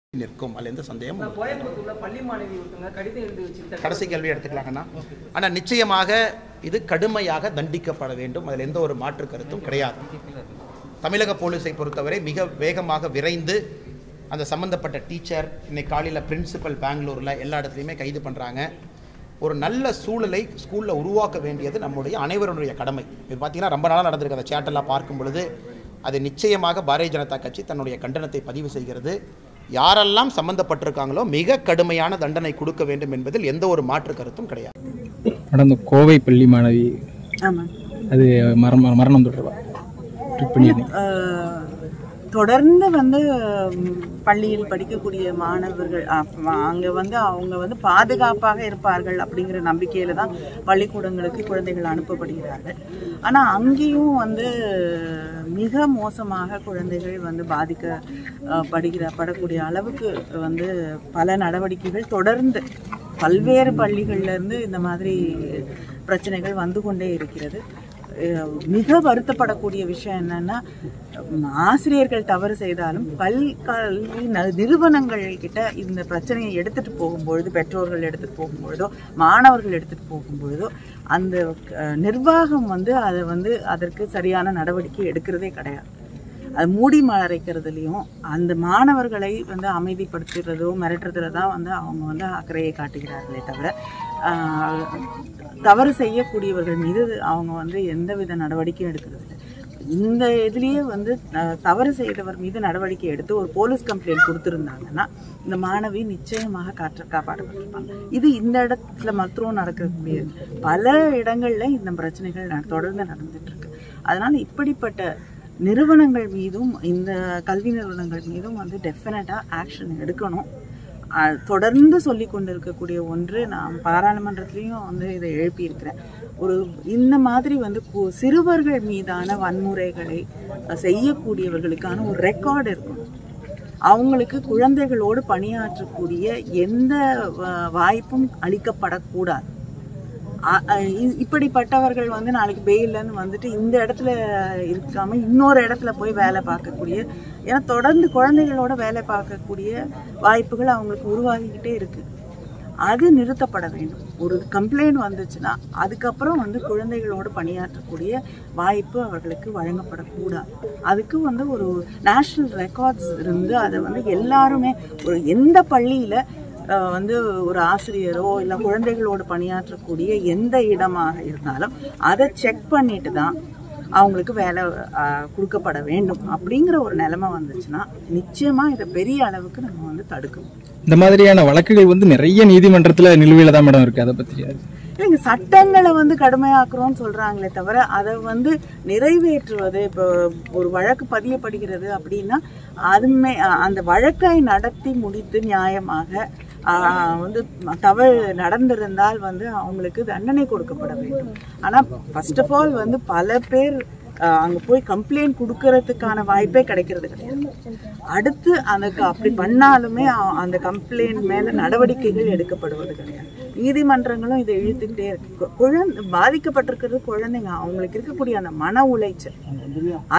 நிற்கும் அதில் எந்த சந்தேகமும் இல்லை. கோயம்புத்தூர்ல பள்ளி மாணவி ஒருத்தவங்க கடிதம் எழுதி வச்சுட்டு கடைசி கேள்வி எடுத்துக்கலாங்கண்ணா ஆனால் நிச்சயமாக இது கடுமையாக தண்டிக்கப்பட வேண்டும் அதில் எந்த ஒரு மாற்று கருத்தும் கிடையாது தமிழக போலீஸை பொறுத்தவரை மிக வேகமாக விரைந்து அந்த சம்மந்தப்பட்ட டீச்சர் இன்னைக்கு காலையில் பிரின்சிபல் பெங்களூரில் எல்லா இடத்துலையுமே கைது பண்ணுறாங்க ஒரு நல்ல சூழலை ஸ்கூலில் உருவாக்க வேண்டியது நம்முடைய அனைவருடைய கடமை இது பார்த்தீங்கன்னா ரொம்ப நாளாக நடந்திருக்கு அந்த சேட்டெல்லாம் பார்க்கும் பொழுது அது நிச்சயமாக பாரதிய ஜனதா கட்சி தன்னுடைய கண்டனத்தை பதிவு செய்கிறது யாரெல்லாம் சம்பந்தப்பட்டிருக்காங்களோ மிக கடுமையான தண்டனை கொடுக்க வேண்டும் என்பதில் எந்த ஒரு மாற்று கருத்தும் கிடையாது நடந்த கோவை பள்ளி மாணவி ஆமாம் அது மரணம் மரணம் தொடர்பா ட்ரிப் பண்ணியிருந்தீங்க அஹ், தொடர்ந்து வந்து ம், பள்ளியில் படிக்கக்கூடிய மாணவர்கள் அங்கே வந்து அவங்க வந்து பாதுகாப்பாக இருப்பார்கள் அப்படிங்கிற நம்பிக்கையில தான் பள்ளிக்கூடங்களுக்கு குழந்தைகள் அனுப்பப்படுகிறார்கள் ஆனால் அங்கேயும் வந்து மிக மோசமாக குழந்தைகள் வந்து பாதிக்க அஹ், படுகிற படக்கூடிய அளவுக்கு வந்து பல நடவடிக்கைகள் தொடர்ந்து பல்வேறு பள்ளிகள்ல இருந்து இந்த மாதிரி பிரச்சனைகள் வந்து கொண்டே இருக்கிறது அஹ் மிக வருத்தப்படக்கூடிய விஷயம் என்னன்னா உம், ஆசிரியர்கள் தவறு செய்தாலும் பல்கல்வி ந- நிறுவனங்கள் கிட்ட இந்த பிரச்சனையை எடுத்துட்டு போகும்பொழுது பெற்றோர்கள் எடுத்துட்டு போகும்பொழுதோ மாணவர்கள் எடுத்துட்டு போகும்பொழுதோ அந்த அஹ், நிர்வாகம் வந்து அதை வந்து அதற்கு சரியான நடவடிக்கை எடுக்கிறதே கிடையாது அது மூடி மறைக்கிறதுலையும் அந்த மாணவர்களை வந்து அமைதிப்படுத்துறதோ மிரட்டுறதுல தான் வந்து அவங்க வந்து அக்கறையை காட்டுகிறார்களே தவிர ஆஹ், தவறு செய்யக்கூடியவர்கள் மீது அவங்க வந்து எந்தவித நடவடிக்கையும் எடுக்கிறது இல்லை இந்த இதுலேயே வந்து ஆஹ், தவறு செய்தவர் மீது நடவடிக்கை எடுத்து ஒரு போலீஸ் கம்ப்ளைண்ட் கொடுத்துருந்தாங்கன்னா இந்த மாணவி நிச்சயமாக காற்ற காப்பாற்றப்பட்டிருப்பாங்க இது இந்த இடத்துல மாத்திரம் நடக்கக்கூடிய பல இடங்கள்ல இந்த பிரச்சனைகள் நட- தொடர்ந்து நடந்துட்டு இருக்கு அதனால இப்படிப்பட்ட நிறுவனங்கள் மீதும் இந்த கல்வி நிறுவனங்கள் மீதும் வந்து டெஃபினட்டாக ஆக்ஷன் எடுக்கணும் அஹ் தொடர்ந்து சொல்லி கொண்டு இருக்கக்கூடிய ஒன்று நான் பாராளுமன்றத்திலையும் வந்து இதை எழுப்பியிருக்கிறேன் ஒரு இந்த மாதிரி வந்து கு- சிறுவர்கள் மீதான வன்முறைகளை அஹ், செய்யக்கூடியவர்களுக்கான ஒரு ரெக்கார்டு இருக்கணும் அவங்களுக்கு குழந்தைகளோடு பணியாற்றக்கூடிய எந்த வ- வாய்ப்பும் அளிக்கப்படக்கூடாது அ- அ- இ- இப்படிப்பட்டவர்கள் வந்து நாளைக்கு பெயில்லேருந்து வந்துட்டு இந்த இடத்துல இருக்காம இன்னொரு இடத்துல போய் வேலை பார்க்கக்கூடிய ஏன்னா தொடர்ந்து குழந்தைகளோட வேலை பார்க்கக்கூடிய வாய்ப்புகள் அவங்களுக்கு உருவாகிக்கிட்டே இருக்கு அது நிறுத்தப்பட வேண்டும் ஒரு கம்ப்ளைண்ட் வந்துச்சுன்னா அதுக்கப்புறம் வந்து குழந்தைகளோடு பணியாற்றக்கூடிய வாய்ப்பு அவர்களுக்கு வழங்கப்படக்கூடாது அதுக்கு வந்து ஒரு நேஷ்னல் ரெக்கார்ட்ஸ் இருந்து அதை வந்து எல்லாருமே ஒரு எந்த பள்ளியில் அஹ் வந்து ஒரு ஆசிரியரோ இல்லை குழந்தைகளோடு பணியாற்றக்கூடிய எந்த இடமாக இருந்தாலும் அதை செக் பண்ணிட்டு தான் அவங்களுக்கு வேலை அஹ், கொடுக்கப்பட வேண்டும் அப்படிங்கிற ஒரு நிலைமை வந்துச்சுன்னா நிச்சயமா இதை பெரிய அளவுக்கு நம்ம வந்து தடுக்கணும் இந்த மாதிரியான வழக்குகள் வந்து நிறைய நீதிமன்றத்துல நிலுவையில தான் மேடம் இருக்கு அதை பத்தி இல்லைங்க சட்டங்களை வந்து கடுமையாக்குறோம்னு சொல்றாங்களே தவிர அதை வந்து நிறைவேற்றுவது இப்போ ஒரு வழக்கு பதியப்படுகிறது அப்படின்னா அதுமே அந்த வழக்கை நடத்தி முடித்து நியாயமாக ஆஹ், வந்து தவறு நடந்திருந்தால் வந்து அவங்களுக்கு தண்டனை கொடுக்கப்பட வேண்டும் ஆனால் ஃபர்ஸ்ட் ஆஃப் ஆல் வந்து பல பேர் ஆஹ், அங்க போய் கம்ப்ளைண்ட் கொடுக்கறதுக்கான வாய்ப்பே கிடைக்கிறது கிடையாது அடுத்து அதுக்கு அப்படி பண்ணாலுமே அ- அந்த கம்ப்ளைண்ட் மேல நடவடிக்கைகள் எடுக்கப்படுவது கிடையாது நீதிமன்றங்களும் இதை இழுத்துக்கிட்டே இருக்கு கு- குழந்தை பாதிக்கப்பட்டிருக்கிறது குழந்தைங்க அவங்களுக்கு இருக்கக்கூடிய அந்த மன உளைச்சல்